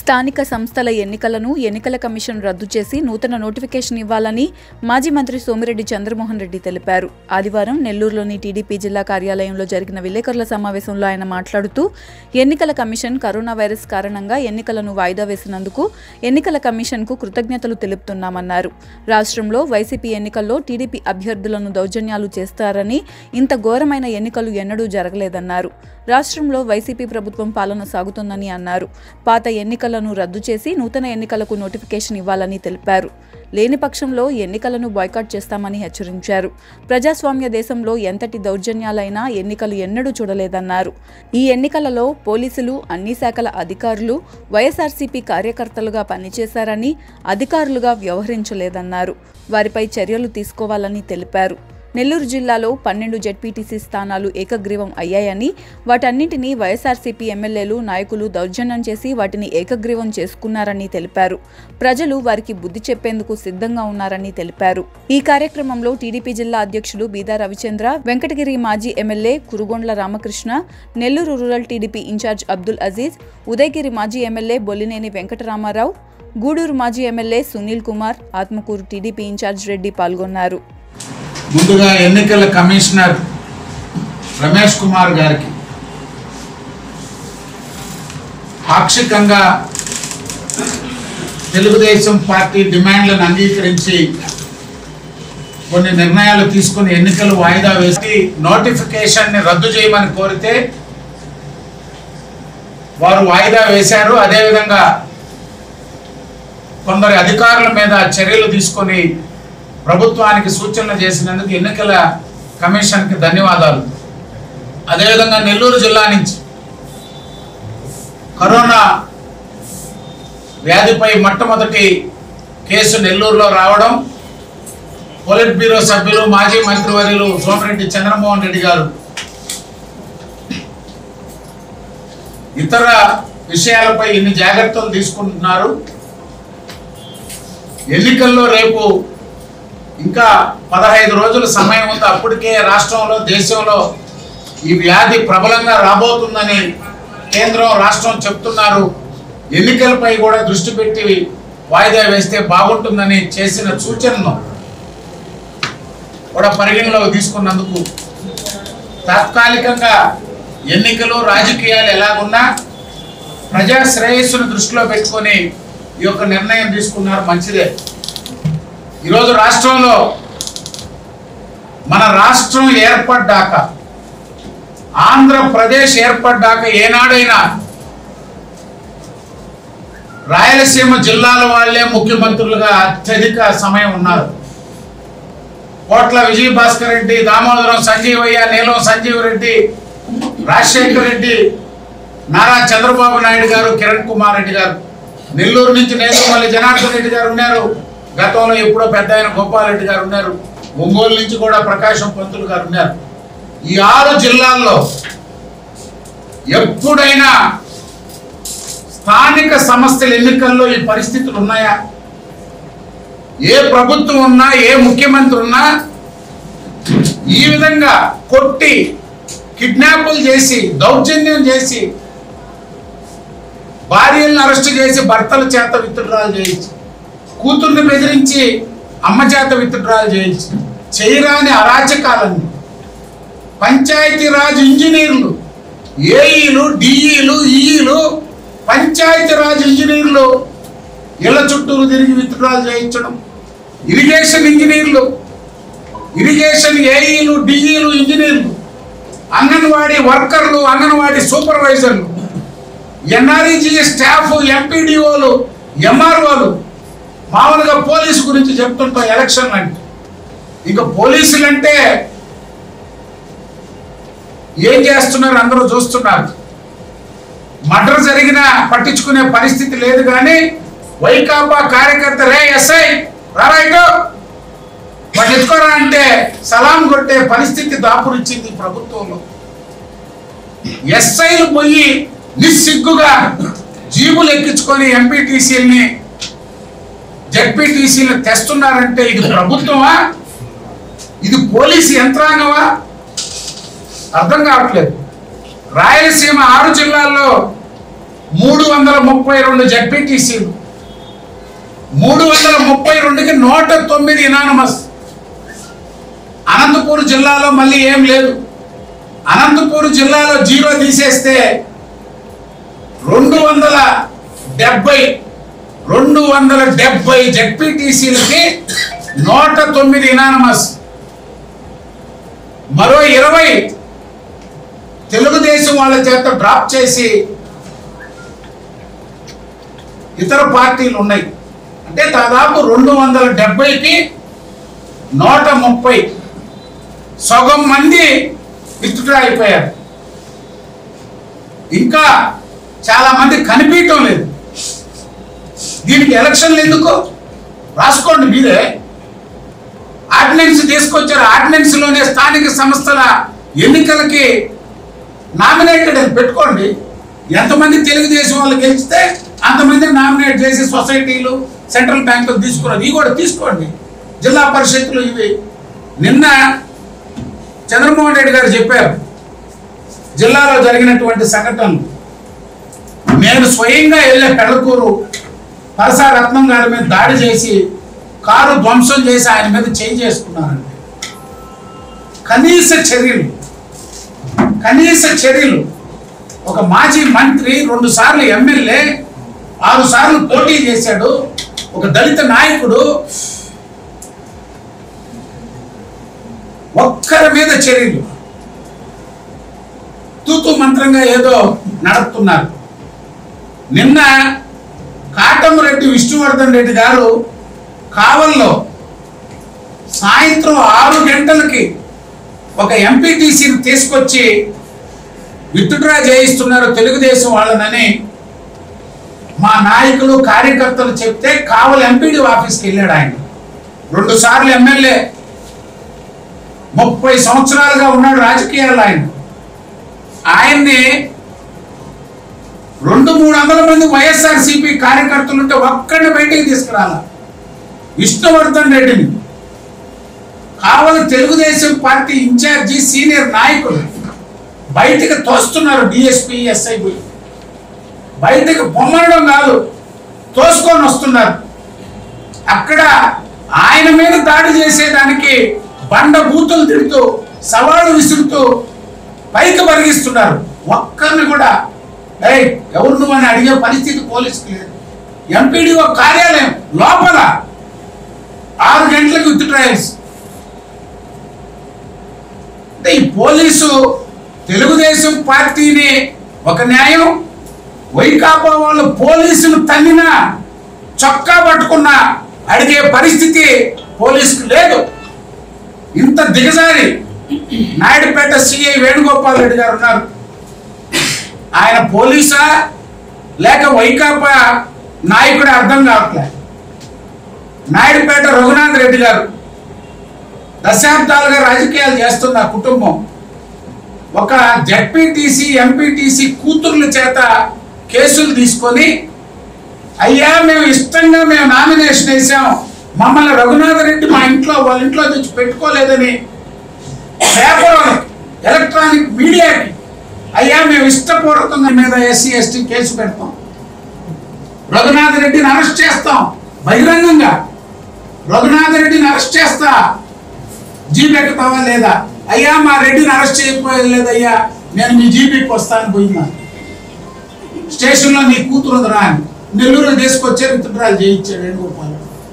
స్థానిక సంస్థల ఎన్నికలను ఎన్నికల కమిషన్ రద్దు చేసి నూతన నోటిఫికేషన్ ఇవ్వాలని మాజీ మంత్రి సోమిరెడ్డి చంద్రమోహన్ రెడ్డి తెలిపారు ఆదివారం నెల్లూరులోని టీడీపీ జిల్లా కార్యాలయంలో జరిగిన విలేకరుల సమావేశంలో ఆయన మాట్లాడుతూ ఎన్నికల కమిషన్ కరోనా వైరస్ కారణంగా ఎన్నికలను వాయిదా వేసినందుకు ఎన్నికల కమిషన్కు కృతజ్ఞతలు తెలుపుతున్నామన్నారు రాష్ట్రంలో వైసీపీ ఎన్నికల్లో టీడీపీ అభ్యర్థులను దౌర్జన్యాలు చేస్తారని ఇంత ఘోరమైన ఎన్నికలు ఎన్నడూ జరగలేదన్నారు రాష్ట్రంలో వైసీపీ ప్రభుత్వం పాలన సాగుతోందని అన్నారు పాత ఎన్నికలను రద్దు చేసి నూతన ఎన్నికలకు నోటిఫికేషన్ ఇవ్వాలని తెలిపారు లేని పక్షంలో ఎన్నికలను బాయ్కాట్ చేస్తామని హెచ్చరించారు ప్రజాస్వామ్య దేశంలో ఎంతటి దౌర్జన్యాలైనా ఎన్నికలు ఎన్నడూ చూడలేదన్నారు ఈ ఎన్నికలలో పోలీసులు అన్ని శాఖల అధికారులు వైఎస్ఆర్సీపీ కార్యకర్తలుగా పనిచేశారని అధికారులుగా వ్యవహరించలేదన్నారు వారిపై చర్యలు తీసుకోవాలని తెలిపారు నెల్లూరు జిల్లాలో పన్నెండు జెడ్పీటీసీ స్థానాలు ఏకగ్రీవం అయ్యాయని వాటన్నింటినీ వైఎస్ఆర్సీపీ ఎమ్మెల్యేలు నాయకులు దౌర్జన్యం చేసి వాటిని ఏకగ్రీవం చేసుకున్నారని తెలిపారు ప్రజలు వారికి బుద్ధి చెప్పేందుకు సిద్ధంగా ఉన్నారని తెలిపారు ఈ కార్యక్రమంలో టీడీపీ జిల్లా అధ్యక్షులు బీదా రవిచంద్ర వెంకటగిరి మాజీ MLA Kurugondla Ramakrishna Nellore rural TDP in charge Abdul Aziz Udayagiri మాజీ ఎమ్మెల్యే బొల్లినేని వెంకటరామారావు గూడూరు మాజీ ఎమ్మెల్యే సునీల్ కుమార్ ఆత్మకూరు టీడీపీ ఇన్ఛార్జ్ రెడ్డి పాల్గొన్నారు ముందుగా ఎన్నికల కమిషనర్ రమేష్ కుమార్ గారికి పాక్షికంగా తెలుగుదేశం పార్టీ డిమాండ్లను అంగీకరించి కొన్ని నిర్ణయాలు తీసుకుని ఎన్నికలు వాయిదా వేసి నోటిఫికేషన్ ని రద్దు చేయమని కోరితే వారు వాయిదా వేశారు అదేవిధంగా కొందరి అధికారుల మీద చర్యలు తీసుకొని ప్రభుత్వానికి సూచనలు చేసినందుకు ఎన్నికల కమిషన్కి ధన్యవాదాలు అదేవిధంగా నెల్లూరు జిల్లా నుంచి కరోనా వ్యాధిపై మొట్టమొదటి కేసు నెల్లూరులో రావడం పోలిట్ బ్యూరో సభ్యులు మాజీ మంత్రివర్యులు సోమిరెడ్డి చంద్రమోహన్ రెడ్డి గారు ఇతర విషయాలపై ఇన్ని జాగ్రత్తలు తీసుకుంటున్నారు ఎన్నికల్లో రేపు ఇంకా పదహైదు రోజుల సమయం ఉంది అప్పటికే రాష్ట్రంలో దేశంలో ఈ వ్యాధి ప్రబలంగా రాబోతుందని కేంద్రం రాష్ట్రం చెప్తున్నారు ఎన్నికలపై కూడా దృష్టి పెట్టి వాయిదా వేస్తే బాగుంటుందని చేసిన సూచనను కూడా పరిగణలోకి తీసుకున్నందుకు తాత్కాలికంగా ఎన్నికలు రాజకీయాలు ఎలాగున్నా ప్రజా శ్రేయస్సును దృష్టిలో పెట్టుకొని ఈ యొక్క నిర్ణయం తీసుకున్నారు మంచిదే ఈరోజు రాష్ట్రంలో మన రాష్ట్రం ఏర్పడ్డాక ఆంధ్రప్రదేశ్ ఏర్పడ్డాక ఏనాడైనా రాయలసీమ జిల్లాల వాళ్ళే ముఖ్యమంత్రులుగా అత్యధిక సమయం ఉన్నారు కోట్ల విజయ భాస్కర్ రెడ్డి దామోదరం సంజీవయ్య నీలం సంజీవ్ రెడ్డి రాజశేఖర్ రెడ్డి నారా చంద్రబాబు నాయుడు గారు కిరణ్ కుమార్ రెడ్డి గారు నెల్లూరు నుంచి నేదుమల్లి జనార్దన్ రెడ్డి గారు ఉన్నారు గతంలో ఎప్పుడో పెద్ద ఆయన గోపాల్ రెడ్డి గారు ఉన్నారు ఒంగోలు నుంచి కూడా ప్రకాశం పంతులు గారు ఉన్నారు ఈ ఆరు జిల్లాల్లో ఎప్పుడైనా స్థానిక సంస్థల ఎన్నికల్లో ఈ పరిస్థితులు ఉన్నాయా ఏ ప్రభుత్వం ఉన్నా ఏ ముఖ్యమంత్రి ఉన్నా ఈ విధంగా కొట్టి కిడ్నాపులు చేసి దౌర్జన్యం చేసి భార్యలను అరెస్ట్ చేసి భర్తల చేత విత్డ్రాలు చేయించి కూతుర్ని బెదిరించి అమ్మ చేత విత్డ్రాలు చేయించి చేయరాని అరాచకాలన్నీ పంచాయతీరాజ్ ఇంజనీర్లు ఏఈలు డిఈలు ఈఈలు పంచాయతీరాజ్ ఇంజనీర్లు ఇళ్ల చుట్టూరు తిరిగి విత్డ్రాలు చేయించడం ఇరిగేషన్ ఇంజనీర్లు ఇరిగేషన్ ఏఈలు డిఈలు ఇంజనీర్లు అంగన్వాడీ వర్కర్లు అంగన్వాడీ సూపర్వైజర్లు ఎన్ఆర్ఈజీ స్టాఫ్ ఎంపీడీఓలు ఎంఆర్ఓలు మామూలుగా పోలీసు గురించి చెప్తుంటాం ఎలక్షన్ అంటే ఇంకా పోలీసులు అంటే ఏం చేస్తున్నారు అందరూ చూస్తున్నారు మర్డర్ జరిగినా పట్టించుకునే పరిస్థితి లేదు కానీ వైకాపా కార్యకర్త రే ఎస్ఐ రారాయిటు వాడు ఎత్తుకోరా అంటే సలాం కొట్టే పరిస్థితి దాపురిచ్చింది ఈ ప్రభుత్వంలో ఎస్ఐలు పోయి నిస్సిగ్గుగా జీబులు ఎక్కించుకొని ఎంపీటీసీలని జడ్పీటీసీలు తెస్తున్నారంటే ఇది ప్రభుత్వమా ఇది పోలీసు యంత్రాంగమా అర్థం కావట్లేదు రాయలసీమ ఆరు జిల్లాల్లో మూడు వందల ముప్పై రెండు జడ్పీటీసీలు మూడు వందల ముప్పై రెండుకి నూట తొమ్మిది ఇనానమస్ అనంతపూర్ జిల్లాలో మళ్ళీ ఏం లేదు అనంతపూర్ జిల్లాలో జీరో తీసేస్తే రెండు వందల డెబ్బై రెండు వందల డెబ్బై జడ్పీటీసీలకి నూట తొమ్మిది ఇనానమస్ మరో ఇరవై తెలుగుదేశం వాళ్ళ చేత డ్రాప్ చేసి ఇతర పార్టీలు ఉన్నాయి అంటే దాదాపు రెండు వందల డెబ్బైకి నూట ముప్పై సగం మంది విత్డ్రా అయిపోయారు ఇంకా చాలా మంది కనిపించడం లేదు దీనికి ఎలక్షన్లు ఎందుకు రాసుకోండి మీరే ఆర్డినెన్స్ తీసుకొచ్చారు ఆర్డినెన్స్ లోనే స్థానిక సంస్థల ఎన్నికలకి నామినేటెడ్ అని పెట్టుకోండి ఎంతమంది తెలుగుదేశం వాళ్ళు గెలిస్తే అంతమంది నామినేట్ చేసి సొసైటీలు సెంట్రల్ బ్యాంకులు తీసుకున్నారు ఇవి కూడా తీసుకోండి జిల్లా పరిషత్తులు ఇవి నిన్న చంద్రమోహన్ రెడ్డి గారు చెప్పారు జిల్లాలో జరిగినటువంటి సంఘటనలు నేను స్వయంగా వెళ్ళే పెళ్ళకూరు పరసా రత్నం గారి మీద దాడి చేసి కారు ధ్వంసం చేసి ఆయన మీద చేయి చేసుకున్నానండి కనీస చర్యలు కనీస చర్యలు ఒక మాజీ మంత్రి రెండు సార్లు ఎమ్మెల్యే ఆరు సార్లు పోటీ చేశాడు ఒక దళిత నాయకుడు ఒక్కరి మీద చర్యలు తూతు మంత్రంగా ఏదో నడుపుతున్నారు నిన్న కాటంరెడ్డి విష్ణువర్ధన్ రెడ్డి గారు కావల్లో సాయంత్రం ఆరు గంటలకి ఒక ఎంపీటీసీని తీసుకొచ్చి విత్డ్రా చేయిస్తున్నారు తెలుగుదేశం వాళ్ళనని మా నాయకులు కార్యకర్తలు చెప్తే కావలి ఎంపీడీ ఆఫీస్కి వెళ్ళాడు ఆయన రెండు సార్లు ఎమ్మెల్యే ముప్పై సంవత్సరాలుగా ఉన్నాడు రాజకీయాల్లో ఆయన ఆయన్ని రెండు మూడు వందల మంది వైఎస్ఆర్ సిపి కార్యకర్తలు ఉంటే ఒక్కడిని బయటికి తీసుకురాల విష్ణువర్ధన్ రెడ్డిని Kavali Telugu Desam party in charge senior నాయకులు బయటకు తోస్తున్నారు డిఎస్పి ఎస్ఐబి బయటకు పొమ్మనడం కాదు తోసుకొని వస్తున్నారు అక్కడ ఆయన మీద దాడి చేసేదానికి బండ బూతులు తిడుతూ సవాళ్ళు విసురుతూ పైకి పరిగిస్తున్నారు ఒక్కరిని కూడా ఏయ్ ఎవరు నువ్వు అని అడిగే పరిస్థితి పోలీసుకి లేదు ఎంపీడీఓ కార్యాలయం లోపల ఆరు గంటలకు విత్ ట్రయల్స్ అంటే ఈ పోలీసు తెలుగుదేశం పార్టీని ఒక న్యాయం వైకాపా వాళ్ళు పోలీసులు తన్నినా చొక్కా పట్టుకున్నా అడిగే పరిస్థితి పోలీసుకు లేదు ఇంత దిగజారి నాయుడుపేట సిఐ వేణుగోపాల్ రెడ్డి గారు ఉన్నారు ఆయన పోలీసా లేక వైకాపా నాయకుడు అర్థం కావట్లే నాయుడుపేట రఘునాథ్ రెడ్డి గారు దశాబ్దాలుగా రాజకీయాలు చేస్తున్న కుటుంబం ఒక జడ్పీటీసీ ఎంపీటీసీ కూతుర్ల చేత కేసులు తీసుకొని అయ్యా మేము ఇష్టంగా మేము నామినేషన్ వేసాం మమ్మల్ని రఘునాథ రెడ్డి మా ఇంట్లో వాళ్ళ ఇంట్లో తెచ్చి పెట్టుకోలేదని పేపర్ ఎలక్ట్రానిక్ మీడియాకి అయ్యా మేము ఇష్టపూర్వకంగా మీద ఎస్సీ ఎస్టీ కేసు పెడతాం రఘునాథ రెడ్డిని అరెస్ట్ చేస్తాం బహిరంగంగా రఘునాథ రెడ్డిని అరెస్ట్ చేస్తా జీప్ ఎక్కుతావా లేదా అయ్యా మా రెడ్డిని అరెస్ట్ చేయకపోయేది లేదయ్యా నేను మీ జీపీకి వస్తాను పోయిందా స్టేషన్లో నీ కూతురు ఉందిరా అని నెల్లూరు తీసుకొచ్చే విత్డ్రాలు చేయించాడు వేణుగోపాల్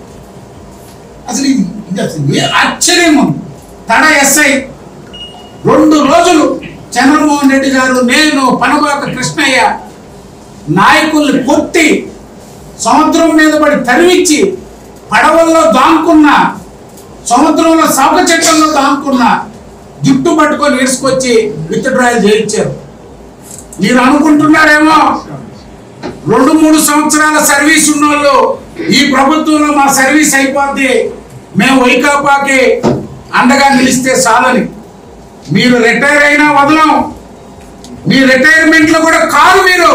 అసలు ఇది ఇది అసలు ఏ ఆశ్చర్యం ఉంది తడ ఎస్ఐ రెండు రోజులు చంద్రమోహన్ రెడ్డి గారు నేను పనబాక కృష్ణయ్య నాయకుల్ని కొట్టి సముద్రం మీద పడి తరిమిచ్చి పడవల్లో దాంకున్న సముద్రంలో సౌక చెట్లలో దాంకున్న జుట్టు పట్టుకొని వేసుకొచ్చి విత్డ్రాయల్ చేయించారు మీరు అనుకుంటున్నారేమో రెండు మూడు సంవత్సరాల సర్వీస్ ఉన్నోళ్ళు ఈ ప్రభుత్వంలో మా సర్వీస్ అయిపోద్ది మేము వైకాపాకి అండగా నిలిస్తే చాలని మీరు రిటైర్ అయినా వదలం మీ రిటైర్మెంట్ లో కూడా కాదు మీరు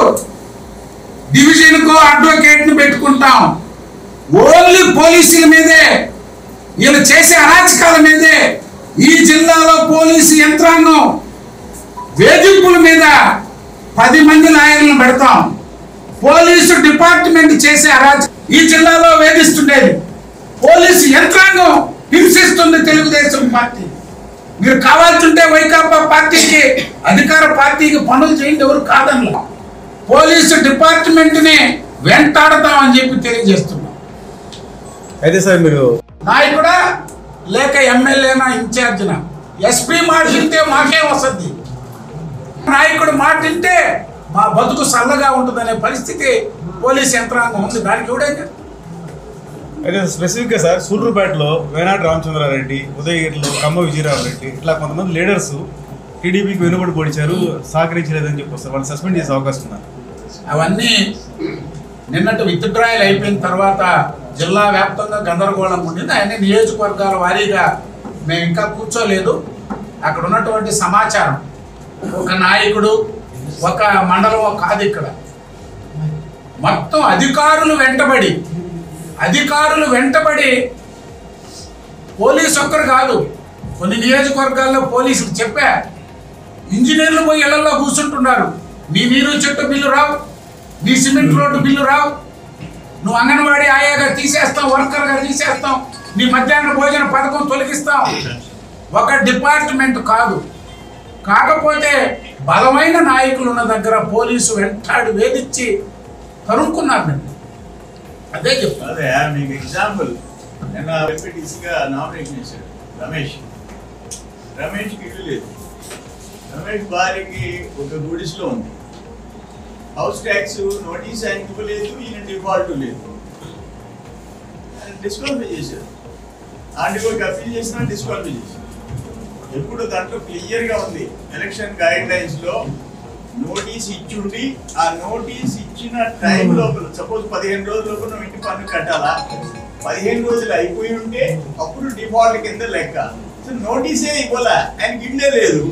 డివిజన్ కు అడ్వకేట్ ని పెట్టుకుంటాం ఓన్లీ పోలీసుల మీదే వీళ్ళు చేసే అరాచకాల మీదే ఈ జిల్లాలో పోలీసు యంత్రాంగం వేధింపుల మీద పది మంది లాయర్లను పెడతాం పోలీసు డిపార్ట్మెంట్ చేసే అరాజ ఈ జిల్లాలో వేధిస్తుండేది పోలీసు యంత్రాంగం హింసిస్తుంది తెలుగుదేశం పార్టీ మీరు కావాల్సింటే వైకాపా పార్టీకి అధికార పార్టీకి పనులు చేయండి ఎవరు కాదనలా పోలీసు డిపార్ట్మెంట్ని వెంటాడతామని చెప్పి తెలియజేస్తున్నాం అయితే సార్ మీరు నాయకుడా లేక ఎమ్మెల్యేనా ఇన్ఛార్జినా ఎస్పీ మాట వింటే మాకే వసద్ది నాయకుడు మాట వింటే మా బతుకు చల్లగా ఉంటుందనే పరిస్థితి పోలీస్ యంత్రాంగం ఉంది దానికి ఎవడైనా అయితే స్పెసిఫిక్గా సార్ సూళ్ళూరుపేటలో వేనాటి రామచంద్రారెడ్డి ఉదయగిరిలో కమ్మ విజయరామరెడ్డి ఇట్లా కొంతమంది లీడర్స్ టీడీపీకి వెనుబడి పొడిచారు సహకరించలేదని చెప్పి వస్తారు వాళ్ళు సస్పెండ్ చేసే అవకాశం ఉన్నారు అవన్నీ నిన్నటి విత్డ్రాయల్ అయిపోయిన తర్వాత జిల్లా వ్యాప్తంగా గందరగోళం ఉండింది ఆయన నియోజకవర్గాల వారీగా మేము ఇంకా కూర్చోలేదు అక్కడ ఉన్నటువంటి సమాచారం ఒక నాయకుడు ఒక మండలం కాదు ఇక్కడ మొత్తం అధికారులు వెంటబడి అధికారులు వెంటబడి పోలీసు ఒక్కరు కాదు కొన్ని నియోజకవర్గాల్లో పోలీసులు చెప్పా ఇంజనీర్లు పోయి ఇళ్లలో కూర్చుంటున్నారు నీ నీరు చెట్టు బిల్లు రావు నీ సిమెంట్ రోడ్డు బిల్లు రావు నువ్వు అంగన్వాడీ ఆయాగా తీసేస్తాం వర్కర్గా తీసేస్తాం నీ మధ్యాహ్న భోజన పథకం తొలగిస్తాం ఒక డిపార్ట్మెంట్ కాదు కాకపోతే బలమైన నాయకులు ఉన్న దగ్గర పోలీసు వెంటాడి వేధించి కరుక్కున్నారు నేను అదే చెప్తాను అదే మీకు ఎగ్జాంపుల్ నిన్న ఎంపీటీసీగా నామినేషన్ చేశాడు రమేష్ రమేష్కి ఇల్లు లేదు రమేష్ భార్యకి ఒక గుడిస్లో ఉంది హౌస్ ట్యాక్స్ నోటీస్ ఆయనకి ఇవ్వలేదు ఈయన డిఫాల్ట్ లేదు డిస్క్వాలిఫై చేశారు ఆర్టీఓకి అప్పీల్ చేసినా డిస్క్వాలిఫై చేశారు ఎప్పుడు దాంట్లో క్లియర్గా ఉంది ఎలక్షన్ గైడ్ లైన్స్ లో నోటీస్ ఇచ్చుండి ఆ నోటీస్ ఇచ్చిన టైం లోపల సపోజ్ పదిహేను రోజుల లోపల నువ్వు ఇంటి పన్ను కట్టాలా పదిహేను రోజులు అయిపోయి ఉంటే అప్పుడు డిఫాల్ట్ కింద లెక్క సో నోటీసే ఇవ్వాలా ఆయనకి ఇల్లే లేదు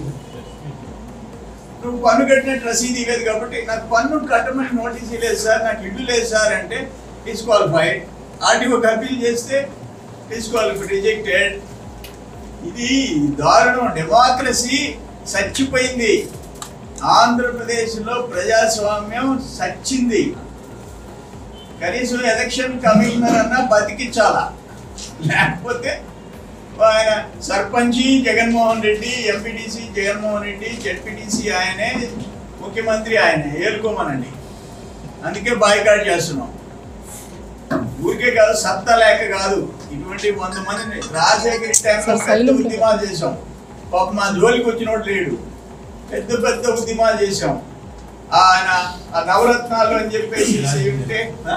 నువ్వు పన్ను కట్టినట్టు రసీదు ఇవ్వలేదు కాబట్టి నాకు పన్ను కట్టమని నోటీస్ ఇవ్వలేదు సార్ నాకు ఇల్లు లేదు సార్ అంటే డిస్క్వాలిఫైడ్ ఆర్టీఓకి అప్పీల్ చేస్తే డిస్క్వాలిఫైడ్ రిజెక్టెడ్ ఇది దారుణం డెమోక్రసీ చచ్చిపోయింది ఆంధ్రప్రదేశ్లో ప్రజాస్వామ్యం చచ్చింది కనీసం ఎలక్షన్ కమిషనర్ అన్నా బతికించాలా లేకపోతే ఆయన సర్పంచి జగన్మోహన్ రెడ్డి ఎంపీటీసీ జగన్మోహన్ రెడ్డి జెడ్పీటీసీ ఆయనే ముఖ్యమంత్రి ఆయనే ఏలుకోమనండి అందుకే బాయ్కాట్ చేస్తున్నాం ఊరికే కాదు సత్తా లేక కాదు ఇటువంటి వంద మందిని రాజశేఖర టైంలో సార్, పెద్ద silent ఉద్యమాలు చేసాం పాప మా జోలికి వచ్చినోడు లేడు పెద్ద పెద్ద ఉద్యమాలు చేసాం ఆయన ఆ నవరత్నాలు అని చెప్పేసి ఉంటే ఆ?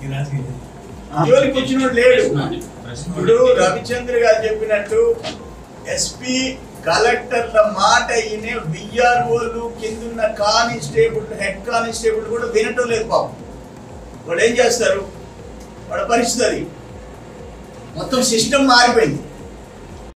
ఆ జోలికి వచ్చినోడు లేడు ఇప్పుడు రవిచంద్ర గారు చెప్పినట్టు ఎస్పీ కలెక్టర్ల మాట ఈయన బిఆర్ఓలు కిందున్న కానిస్టేబుల్ హెడ్ కానిస్టేబుల్ కూడా వినటం లేదు పాపం వాడు ఏం చేస్తారు వాడు పరిస్థితి అది మొత్తం సిస్టమ్ మారిపోయింది